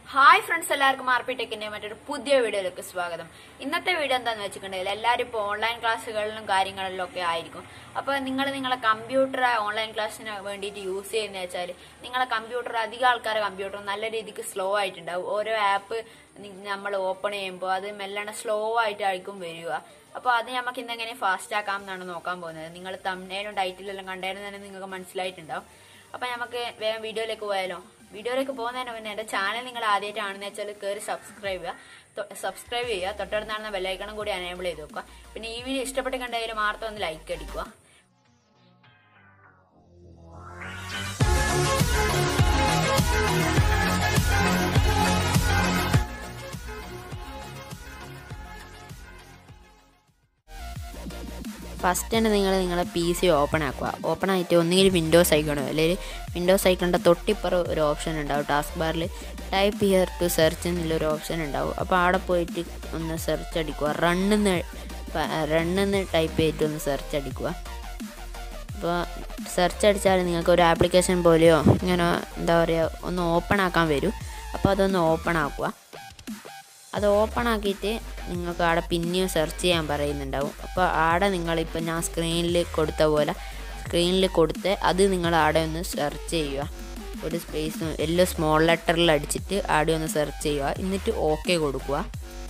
hi friends എല്ലാവർക്കും R P ടെക്കിന്റെ മറ്റൊരു പുതിയ വീഡിയോയിലേക്ക് സ്വാഗതം ഇന്നത്തെ വീഡിയോ എന്താന്ന് വെച്ചിട്ടുണ്ടെങ്കിൽ എല്ലാവരും ഇപ്പോൾ ഓൺലൈൻ ക്ലാസ്സുകളിലും കാര്യങ്ങളിലും ഒക്കെ ആയിരിക്കും അപ്പോൾ നിങ്ങൾ നിങ്ങളെ കമ്പ്യൂട്ടർ ഓൺലൈൻ ക്ലാസ്സിന് വേണ്ടിയിട്ട് യൂസ് ചെയ്യുന്ന വെച്ചാൽ നിങ്ങളെ കമ്പ്യൂട്ടർ അധികം ആൾക്കാരെ കമ്പ്യൂട്ടർ നല്ല രീതിക്ക് സ്ലോ ആയിട്ടുണ്ടാവും ഓരോ ആപ്പ് നമ്മൾ ഓപ്പൺ ചെയ്യുമ്പോൾ അത് മെല്ലണ സ്ലോ ആയിട്ടായിരിക്കും വരിക അപ്പോൾ അത് നമുക്ക് ഇന്നെങ്ങനെ ഫാസ്റ്റ് ആക്കാം എന്നാണ് നോക്കാൻ പോകുന്നത് നിങ്ങൾ തമിഴ്നേലും ടൈറ്റിലെല്ലാം കണ്ടായിരുന്നു തന്നെ നിങ്ങൾക്ക് മനസ്സിലായിട്ടുണ്ടാവും അപ്പൊ നമുക്ക് വേഗം വീഡിയോയിലേക്ക് പോയാലോ വീഡിയോയിലേക്ക് പോകുന്നതിന് മുന്നേ എന്റെ ചാനൽ നിങ്ങൾ ആദ്യമായിട്ടാണെന്ന് വെച്ചാൽ കയറി സബ്സ്ക്രൈബ് ചെയ്യുക സബ്സ്ക്രൈബ് ചെയ്യുക തൊട്ടടുത്താണെന്ന ബെല്ലൈക്കണം കൂടി അനേബിൾ ചെയ്ത് വെക്കുക പിന്നെ ഈ വീഡിയോ ഇഷ്ടപ്പെട്ട് കണ്ടെങ്കിൽ മാത്രം ഒന്ന് ലൈക്ക് അടിക്കുക ഫസ്റ്റ് തന്നെ നിങ്ങൾ നിങ്ങളെ പി സി ഓപ്പൺ ആക്കുക ഓപ്പൺ ആയിട്ട് ഒന്നുകിൽ വിൻഡോസ് ഐക്കണോ അല്ലെങ്കിൽ വിൻഡോസ് ഐക്കണിൻ്റെ തൊട്ടിപ്പുറം ഒരു ഓപ്ഷൻ ഉണ്ടാവും ടാസ്ക് ബാറിൽ ടൈപ്പ് ഹിയർ ടു സെർച്ച് എന്നുള്ളൊരു ഓപ്ഷൻ ഉണ്ടാവും അപ്പോൾ അവിടെ പോയിട്ട് ഒന്ന് സെർച്ച് അടിക്കുക റണ്ണെന്ന് റണ്ണെന്ന് ടൈപ്പ് ചെയ്തിട്ട് ഒന്ന് സെർച്ച് അടിക്കുക അപ്പോൾ സെർച്ച് അടിച്ചാൽ നിങ്ങൾക്ക് ഒരു ആപ്ലിക്കേഷൻ പോലെയോ ഇങ്ങനെ എന്താ പറയുക ഒന്ന് ഓപ്പൺ ആക്കാൻ വരും അപ്പോൾ അതൊന്ന് ഓപ്പൺ ആക്കുക അത് ഓപ്പൺ ആക്കിയിട്ട് നിങ്ങൾക്ക് അവിടെ പിന്നെയും സെർച്ച് ചെയ്യാൻ പറയുന്നുണ്ടാവും അപ്പോൾ ആടെ നിങ്ങളിപ്പോൾ ഞാൻ സ്ക്രീനിൽ കൊടുത്ത പോലെ സ്ക്രീനിൽ കൊടുത്ത് അത് നിങ്ങൾ ആടെ ഒന്ന് സെർച്ച് ചെയ്യുക ഒരു സ്പേസ് എല്ലാം സ്മോൾ ലെറ്ററിൽ അടിച്ചിട്ട് ആടെ ഒന്ന് സെർച്ച് ചെയ്യുക എന്നിട്ട് ഓക്കെ കൊടുക്കുക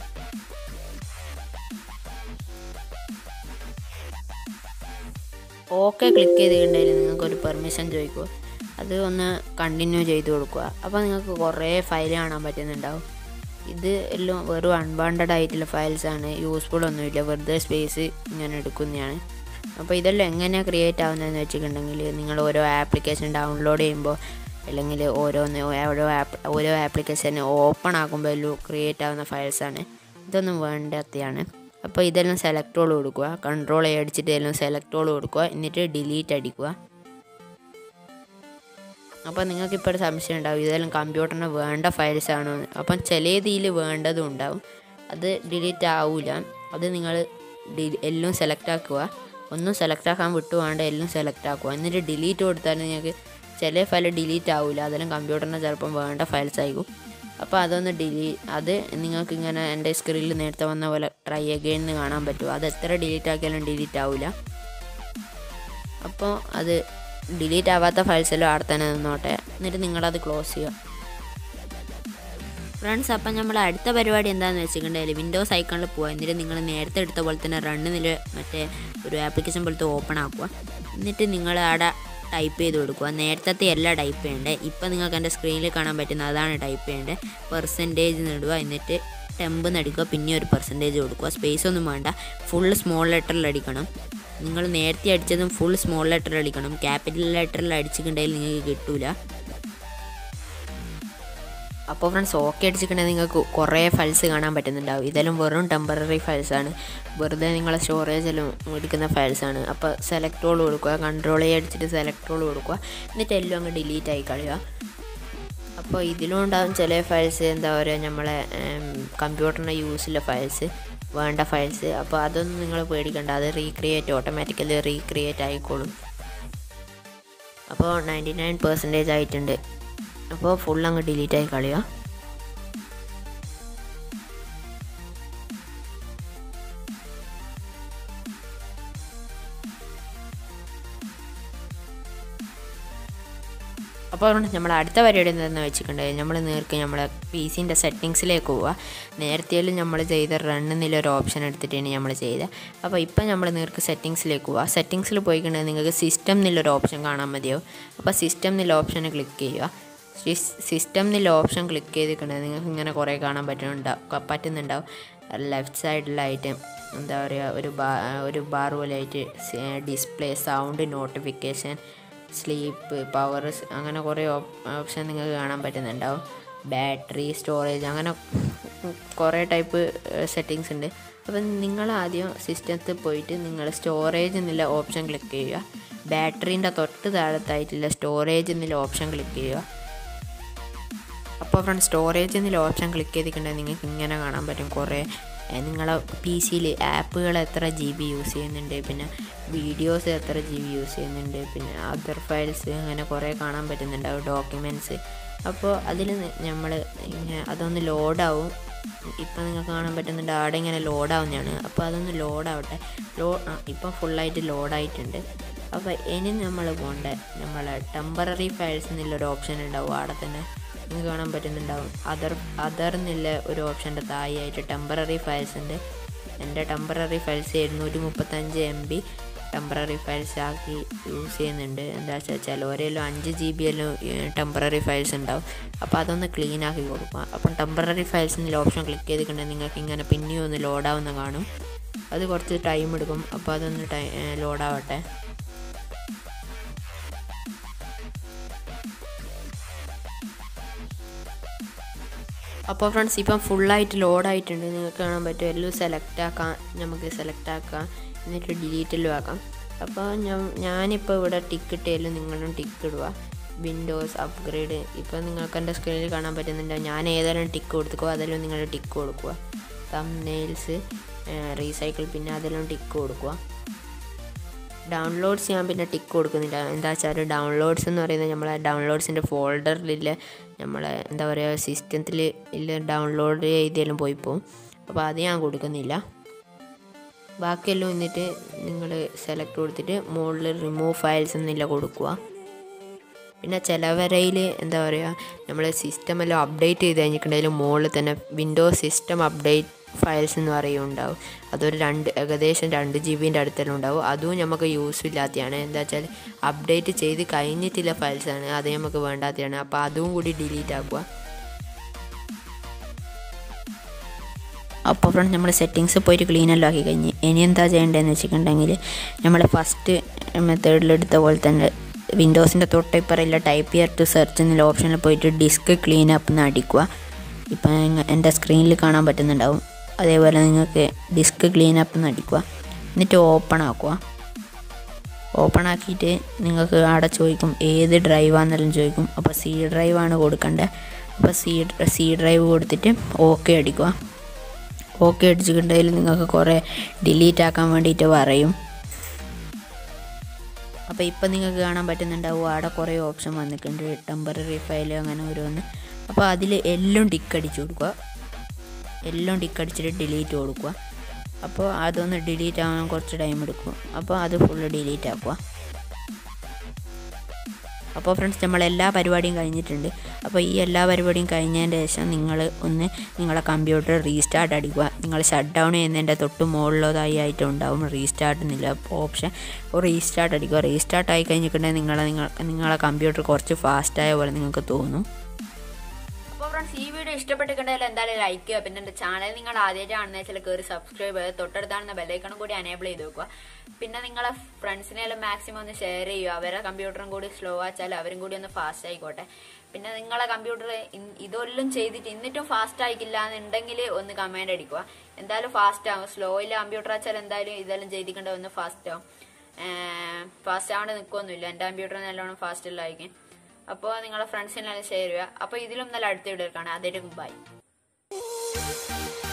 ഓക്കെ ക്ലിക്ക് ചെയ്തിട്ടുണ്ടെങ്കിൽ നിങ്ങൾക്ക് ഒരു പെർമിഷൻ ചോദിക്കുക അത് ഒന്ന് കണ്ടിന്യൂ ചെയ്ത് കൊടുക്കുക അപ്പോൾ നിങ്ങൾക്ക് കുറേ ഫയൽ കാണാൻ പറ്റുന്നുണ്ടാവും ഇത് എല്ലാം വെറും അൺവാണ്ടഡ് ആയിട്ടുള്ള ഫയൽസാണ് യൂസ്ഫുൾ ഒന്നുമില്ല വെറുതെ സ്പേസ് ഇങ്ങനെ എടുക്കുന്നതാണ് അപ്പോൾ ഇതെല്ലാം എങ്ങനെയാണ് ക്രിയേറ്റ് ആവുന്നതെന്ന് വെച്ചിട്ടുണ്ടെങ്കിൽ നിങ്ങൾ ഓരോ ആപ്ലിക്കേഷൻ ഡൗൺലോഡ് ചെയ്യുമ്പോൾ അല്ലെങ്കിൽ ഓരോന്ന് ഓരോ ആപ്പ് ഓരോ ആപ്ലിക്കേഷൻ ഓപ്പൺ ആക്കുമ്പോൾ എല്ലാം ക്രിയേറ്റ് ആവുന്ന ഫയൽസാണ് ഇതൊന്നും വേണ്ടാത്തതാണ് അപ്പോൾ ഇതെല്ലാം സെലക്ട് ഓൾ കൊടുക്കുക കൺട്രോൾ അടിച്ചിട്ട് എല്ലാം സെലക്ട് ഓൾ കൊടുക്കുക എന്നിട്ട് ഡിലീറ്റ് അടിക്കുക അപ്പോൾ നിങ്ങൾക്ക് ഇപ്പോൾ ഒരു സംശയം ഉണ്ടാവും ഇതെല്ലാം കമ്പ്യൂട്ടറിന് വേണ്ട ഫയൽസ് ആണോ എന്ന് അപ്പം ചില ഇതിൽ വേണ്ടതും ഉണ്ടാവും അത് ഡിലീറ്റ് ആവില്ല അത് നിങ്ങൾ ഡി എല്ലാം സെലക്ട് ആക്കുക ഒന്നും സെലക്ട് ആക്കാൻ വിട്ടു വേണ്ട എല്ലാം സെലക്ട് ആക്കുക എന്നിട്ട് ഡിലീറ്റ് കൊടുത്താൽ നിങ്ങൾക്ക് ചില ഫയൽ ഡിലീറ്റ് ആവില്ല അതെല്ലാം കമ്പ്യൂട്ടറിന് ചിലപ്പം വേണ്ട ഫയൽസ് ആയിരിക്കും അപ്പോൾ അതൊന്ന് ഡിലീ അത് നിങ്ങൾക്ക് ഇങ്ങനെ എൻ്റെ സ്ക്രീനിൽ നേരത്തെ വന്ന പോലെ ട്രൈ അഗെയിൻ എന്ന് കാണാൻ പറ്റും അത് എത്ര ഡിലീറ്റ് ആക്കിയാലും ഡിലീറ്റ് ആവില്ല അപ്പോൾ അത് ഡിലീറ്റ് ആവാത്ത ഫയൽസ് എല്ലാം അവിടെ തന്നെ നിന്നോട്ടെ എന്നിട്ട് നിങ്ങളത് ക്ലോസ് ചെയ്യുക ഫ്രണ്ട്സ് അപ്പം നമ്മൾ അടുത്ത പരിപാടി എന്താണെന്ന് വെച്ചിട്ടുണ്ടെങ്കിൽ വിൻഡോസ് ഐക്കണിൽ പോവുക എന്നിട്ട് നിങ്ങൾ നേരത്തെ എടുത്ത പോലെ തന്നെ റണ്ണ് നില മറ്റേ ഒരു ആപ്ലിക്കേഷൻ പോലത്തെ ഓപ്പൺ ആക്കുക എന്നിട്ട് നിങ്ങൾ അവിടെ ടൈപ്പ് ചെയ്ത് കൊടുക്കുക നേരത്തെ എല്ലാം ടൈപ്പ് ചെയ്യേണ്ടത് ഇപ്പം നിങ്ങൾക്ക് എൻ്റെ സ്ക്രീനിൽ കാണാൻ പറ്റുന്ന അതാണ് ടൈപ്പ് ചെയ്യേണ്ടത് പെർസെൻറ്റേജ് നേടുക എന്നിട്ട് ടെമ്പ് നടിക്കുക പിന്നെ ഒരു പെർസെൻറ്റേജ് കൊടുക്കുക സ്പേസ് ഒന്നും വേണ്ട ഫുൾ സ്മോൾ ലെറ്ററിൽ അടിക്കണം നിങ്ങൾ നേരത്തെ അടിച്ചതും ഫുൾ സ്മോൾ ലെറ്ററിൽ അടിക്കണം ക്യാപിറ്റൽ ലെറ്ററിൽ അടിച്ചിട്ടുണ്ടെങ്കിൽ നിങ്ങൾക്ക് കിട്ടൂല അപ്പോൾ ഫ്രണ്ട്സ് ഓക്കെ അടിച്ചിട്ടുണ്ടെങ്കിൽ നിങ്ങൾക്ക് കുറേ ഫയൽസ് കാണാൻ പറ്റുന്നുണ്ടാവും ഇതെല്ലാം വെറും ടെമ്പററി ഫയൽസാണ് വെറുതെ നിങ്ങളെ സ്റ്റോറേജെല്ലാം എടുക്കുന്ന ഫയൽസാണ് അപ്പോൾ സെലക്ട് ഓൾ കൊടുക്കുക കൺട്രോൾ ചെയ്ത് അടിച്ചിട്ട് സെലക്ട് ഓൾ കൊടുക്കുക എന്നിട്ട് എല്ലാം അങ്ങ് ഡിലീറ്റ് ആയി കളയുക അപ്പോൾ ഇതിലും ഉണ്ടാകും ചില ഫയൽസ് എന്താ പറയുക നമ്മളെ കമ്പ്യൂട്ടറിൻ്റെ യൂസിലെ ഫയൽസ് വേണ്ട ഫയൽസ് അപ്പോൾ അതൊന്നും നിങ്ങൾ പേടിക്കണ്ട അത് റീക്രിയേറ്റ് ഓട്ടോമാറ്റിക്കലി റീക്രിയേറ്റ് ആയിക്കോളും അപ്പോൾ നയൻറ്റി നയൻ പെർസെൻറ്റേജ് ആയിട്ടുണ്ട് അപ്പോൾ ഫുൾ അങ്ങ് ഡിലീറ്റ് ആയി കളയുക അപ്പോൾ നമ്മൾ അടുത്ത പരിപാടി എന്താണെന്ന് വെച്ചിട്ടുണ്ടെങ്കിൽ നമ്മൾ നേർക്ക് നമ്മളെ പി സിൻ്റെ സെറ്റിങ്സിലേക്ക് പോവുക നേരത്തെയും നമ്മൾ ചെയ്ത റണ്ണെന്നുള്ള ഒരു ഓപ്ഷൻ എടുത്തിട്ടാണ് നമ്മൾ ചെയ്തത് അപ്പോൾ ഇപ്പം നമ്മൾ നേർക്ക് സെറ്റിങ്സിലേക്ക് പോവുക സെറ്റിങ്സിൽ പോയിട്ടുണ്ടെങ്കിൽ നിങ്ങൾക്ക് സിസ്റ്റം എന്നുള്ളൊരു ഓപ്ഷൻ കാണാൻ മതിയാവും അപ്പോൾ സിസ്റ്റം എന്നുള്ള ഓപ്ഷന് ക്ലിക്ക് ചെയ്യുക സിസ്റ്റം എന്നുള്ള ഓപ്ഷൻ ക്ലിക്ക് ചെയ്തിട്ടുണ്ടെങ്കിൽ നിങ്ങൾക്ക് ഇങ്ങനെ കുറേ കാണാൻ പറ്റുന്നുണ്ടാവും പറ്റുന്നുണ്ടാവും ലെഫ്റ്റ് സൈഡിലായിട്ട് എന്താ പറയുക ഒരു ബാ ഒരു ബാർ പോലെ ആയിട്ട് display sound notification sleep power അങ്ങനെ കുറേ ഓപ്ഷൻ നിങ്ങൾക്ക് കാണാൻ പറ്റുന്നുണ്ടാവും ബാറ്ററി സ്റ്റോറേജ് അങ്ങനെ കുറേ ടൈപ്പ് സെറ്റിങ്സ് ഉണ്ട് അപ്പം നിങ്ങൾ ആദ്യം സിസ്റ്റത്തിൽ പോയിട്ട് നിങ്ങൾ സ്റ്റോറേജ് എന്നുള്ള ഓപ്ഷൻ ക്ലിക്ക് ചെയ്യുക ബാറ്ററീൻ്റെ തൊട്ട് താഴത്തായിട്ടുള്ള സ്റ്റോറേജ് എന്നുള്ള ഓപ്ഷൻ ക്ലിക്ക് ചെയ്യുക അപ്പോൾ ഫ്രണ്ട് സ്റ്റോറേജ് എന്നുള്ള ഓപ്ഷൻ ക്ലിക്ക് ചെയ്തിട്ടുണ്ടെങ്കിൽ നിങ്ങൾക്ക് ഇങ്ങനെ കാണാൻ പറ്റും കുറേ നിങ്ങളെ പി സിയിൽ ആപ്പുകൾ എത്ര ജി ബി യൂസ് ചെയ്യുന്നുണ്ട് പിന്നെ വീഡിയോസ് എത്ര ജി ബി യൂസ് ചെയ്യുന്നുണ്ട് പിന്നെ അതർ ഫയൽസ് അങ്ങനെ കുറേ കാണാൻ പറ്റുന്നുണ്ടാവും ഡോക്യുമെൻറ്റ്സ് അപ്പോൾ അതിൽ നമ്മൾ ഇങ്ങനെ അതൊന്ന് ലോഡാവും ഇപ്പം നിങ്ങൾക്ക് കാണാൻ പറ്റുന്നുണ്ട് ആടെ ഇങ്ങനെ ലോഡാവുന്നതാണ് അപ്പോൾ അതൊന്ന് ലോഡാവട്ടെ ലോ ആ ഇപ്പം ഫുള്ളായിട്ട് ലോഡായിട്ടുണ്ട് അപ്പോൾ ഇനി നമ്മൾ പോകേണ്ട നമ്മളെ ടെമ്പററി ഫയൽസ് എന്നുള്ളൊരു ഓപ്ഷൻ ഉണ്ടാവും അവിടെ തന്നെ നിങ്ങൾക്ക് കാണാൻ പറ്റുന്നുണ്ടാവും അതർ അതർ എന്നുള്ള ഒരു ഓപ്ഷൻ്റെ താഴെയായിട്ട് ടെമ്പററി ഫയൽസ് ഉണ്ട് എൻ്റെ ടെമ്പററി ഫയൽസ് എഴുന്നൂറ്റി മുപ്പത്തഞ്ച് എം ബി ടെമ്പററി ഫയൽസ് ആക്കി യൂസ് ചെയ്യുന്നുണ്ട് എന്താ വെച്ചാൽ ചിലവരെല്ലാം അഞ്ച് ജി ബി എല്ലാം ടെമ്പററി ഫയൽസ് ഉണ്ടാവും അപ്പോൾ അതൊന്ന് ക്ലീൻ ആക്കി കൊടുക്കുക അപ്പം ടെമ്പററി ഫയൽസ് എന്നുള്ള ഓപ്ഷൻ ക്ലിക്ക് ചെയ്തിട്ടുണ്ടെങ്കിൽ നിങ്ങൾക്ക് ഇങ്ങനെ പിന്നെയും ഒന്ന് ലോഡാവുന്ന കാണും അത് കുറച്ച് ടൈം എടുക്കും അപ്പോൾ അതൊന്ന് ടൈ ലോഡാവട്ടെ അപ്പോൾ ഫ്രണ്ട്സ് ഇപ്പം ഫുള്ളായിട്ട് ലോഡായിട്ടുണ്ട് നിങ്ങൾക്ക് കാണാൻ പറ്റും എല്ലാം സെലക്ട് ആക്കാം നമുക്ക് സെലക്ട് ആക്കാം എന്നിട്ട് ഡിലീറ്റെല്ലാം ആക്കാം അപ്പോൾ ഞാൻ ഞാനിപ്പോൾ ഇവിടെ ടിക്ക് ഇട്ടാലും നിങ്ങളും ടിക്ക് ഇടുക വിൻഡോസ് അപ്ഗ്രേഡ് ഇപ്പോൾ നിങ്ങൾക്ക് എൻ്റെ സ്ക്രീനിൽ കാണാൻ പറ്റുന്നുണ്ട് ഞാൻ ഏതായാലും ടിക്ക് കൊടുത്തുക്കോ അതെല്ലാം നിങ്ങൾ ടിക്ക് കൊടുക്കുക തം നെയിൽസ് റീസൈക്കിൾ പിന്നെ അതെല്ലാം ടിക്ക് കൊടുക്കുക ഡൗൺലോഡ്സ് ഞാൻ പിന്നെ ടിക്ക് കൊടുക്കുന്നില്ല എന്താ വെച്ചാൽ ഡൗൺലോഡ്സ് എന്ന് പറയുന്നത് നമ്മളെ ഡൗൺലോഡ്സിൻ്റെ ഫോൾഡറിലില്ല നമ്മളെ എന്താ പറയുക സിസ്റ്റത്തിൽ ഇല്ല ഡൗൺലോഡ് ചെയ്തെല്ലാം പോയി പോകും അപ്പോൾ അത് ഞാൻ കൊടുക്കുന്നില്ല ബാക്കിയെല്ലാം എന്നിട്ട് നിങ്ങൾ സെലക്ട് കൊടുത്തിട്ട് മുകളിൽ റിമൂവ് ഫയൽസ് എന്നില്ല കൊടുക്കുക പിന്നെ ചിലവരയിൽ എന്താ പറയുക നമ്മൾ സിസ്റ്റം എല്ലാം അപ്ഡേറ്റ് ചെയ്ത് കഴിഞ്ഞിട്ടുണ്ടെങ്കിൽ മുകളിൽ തന്നെ വിൻഡോസ് സിസ്റ്റം അപ്ഡേറ്റ് ഫയൽസ് എന്ന് പറയുന്നുണ്ടാവും അതൊരു രണ്ട് ഏകദേശം രണ്ട് ജി ബിൻ്റെ അടുത്തെല്ലാം ഉണ്ടാവും അതും നമുക്ക് യൂസ് ഇല്ലാത്തതാണ് എന്താ വെച്ചാൽ അപ്ഡേറ്റ് ചെയ്ത് കഴിഞ്ഞിട്ടുള്ള ഫയൽസാണ് അത് നമുക്ക് വേണ്ടാത്തതാണ് അപ്പോൾ അതും കൂടി ഡിലീറ്റ് ആക്കുക അപ്പോൾ ഫ്രണ്ട് നമ്മൾ സെറ്റിങ്സ് പോയിട്ട് ക്ലീൻ എല്ലാം ആക്കി കഴിഞ്ഞ് ഇനി എന്താ ചെയ്യേണ്ടതെന്ന് വെച്ചിട്ടുണ്ടെങ്കിൽ നമ്മൾ ഫസ്റ്റ് മെത്തേഡിലെടുത്ത പോലെ തന്നെ വിൻഡോസിൻ്റെ തൊട്ടിപ്പറയില്ല ടൈപ്പ് ഇയർ ടു സെർച്ച് എന്നുള്ള ഓപ്ഷനിൽ പോയിട്ട് ഡിസ്ക് ക്ലീൻ അപ്പ് എന്ന് അടിക്കുക ഇപ്പം എൻ്റെ സ്ക്രീനിൽ കാണാൻ പറ്റുന്നുണ്ടാവും അതേപോലെ നിങ്ങൾക്ക് ഡിസ്ക് ക്ലീൻ അപ്പ് എന്ന് അടിക്കുക എന്നിട്ട് ഓപ്പൺ ആക്കുക ഓപ്പൺ ആക്കിയിട്ട് നിങ്ങൾക്ക് അവിടെ ചോദിക്കും ഏത് ഡ്രൈവാണെന്നെല്ലാം ചോദിക്കും അപ്പോൾ സി ഡ്രൈവാണ് കൊടുക്കേണ്ടത് അപ്പോൾ സി സി ഡ്രൈവ് കൊടുത്തിട്ട് ഓക്കെ അടിക്കുക ഓക്കെ അടിച്ചിട്ടുണ്ടെങ്കിൽ നിങ്ങൾക്ക് കുറേ ഡിലീറ്റ് ആക്കാൻ വേണ്ടിയിട്ട് പറയും അപ്പോൾ ഇപ്പം നിങ്ങൾക്ക് കാണാൻ പറ്റുന്നുണ്ടാവും അവിടെ കുറേ ഓപ്ഷൻ വന്നിട്ടുണ്ട് ടെമ്പററി ഫയൽ അങ്ങനെ ഓരോന്ന് അപ്പോൾ അതിൽ എല്ലാം ടിക്ക് അടിച്ചു കൊടുക്കുക എല്ലാം ടിക്ക് അടിച്ചിട്ട് ഡിലീറ്റ് കൊടുക്കുക അപ്പോൾ അതൊന്ന് ഡിലീറ്റ് ആവാൻ കുറച്ച് ടൈം എടുക്കും അപ്പോൾ അത് ഫുള്ള് ഡിലീറ്റ് ആക്കുക അപ്പോൾ ഫ്രണ്ട്സ് നമ്മൾ എല്ലാ പരിപാടിയും കഴിഞ്ഞിട്ടുണ്ട് അപ്പോൾ ഈ എല്ലാ പരിപാടിയും കഴിഞ്ഞതിൻ്റെ ശേഷം നിങ്ങൾ ഒന്ന് നിങ്ങളെ കമ്പ്യൂട്ടർ റീസ്റ്റാർട്ട് അടിക്കുക നിങ്ങൾ ഷട്ട് ഡൗൺ ചെയ്യുന്നതിൻ്റെ തൊട്ട് മുകളിലതായി ആയിട്ട് ഉണ്ടാവും റീസ്റ്റാർട്ട് എന്നില്ല ഓപ്ഷൻ അപ്പോൾ റീസ്റ്റാർട്ട് അടിക്കുക റീസ്റ്റാർട്ട് ആയി കഴിഞ്ഞിട്ടുണ്ടെങ്കിൽ നിങ്ങളെ നിങ്ങൾ നിങ്ങളെ കമ്പ്യൂട്ടർ കുറച്ച് ഫാസ്റ്റായ പോലെ നിങ്ങൾക്ക് തോന്നും അപ്പോൾ ഫ്രണ്ട്സ് ഈ വീഡിയോ ഇഷ്ടപ്പെട്ടിട്ടുണ്ടെങ്കിൽ എന്തായാലും ലൈക്ക് ചെയ്യുക പിന്നെ എൻ്റെ ചാനൽ നിങ്ങൾ ആദ്യമായിട്ട് കാണുന്ന വെച്ചാൽ കയറി സബ്സ്ക്രൈബ് ചെയ്യുക തൊട്ടടുത്താണെന്ന ബെല്ലൈക്കണും കൂടി എനേബിൾ ചെയ്ത് വെക്കുക പിന്നെ നിങ്ങളെ ഫ്രണ്ട്സിനെല്ലാം മാക്സിമം ഒന്ന് ഷെയർ ചെയ്യുക അവരെ കമ്പ്യൂട്ടറും കൂടി സ്ലോ ആച്ചാൽ അവരും കൂടി ഒന്ന് ഫാസ്റ്റ് ആയിക്കോട്ടെ പിന്നെ നിങ്ങളെ കമ്പ്യൂട്ടർ ഇതെല്ലാം ചെയ്തിട്ട് എന്നിട്ടും ഫാസ്റ്റ് ആയിക്കില്ല എന്നുണ്ടെങ്കിൽ ഒന്ന് കമന്റ് അടിക്കുക എന്തായാലും ഫാസ്റ്റ് ആവും സ്ലോയിൽ കമ്പ്യൂട്ടർ വെച്ചാൽ എന്തായാലും ഇതെല്ലാം ചെയ്തിട്ടുണ്ട് ഒന്ന് ഫാസ്റ്റ് ആവും ഫാസ്റ്റ് ആവേണ്ട നിൽക്കൊന്നുമില്ല എൻ്റെ കമ്പ്യൂട്ടർ നല്ലോണം ഫാസ്റ്റ് എല്ലാം ആയിരിക്കും അപ്പോൾ നിങ്ങളെ ഫ്രണ്ട്സിനെല്ലാം ഷെയർ ചെയ്യുക അപ്പോൾ ഇതിലും നല്ല അടുത്ത വീഡിയോ കാണാം അതേ ബൈ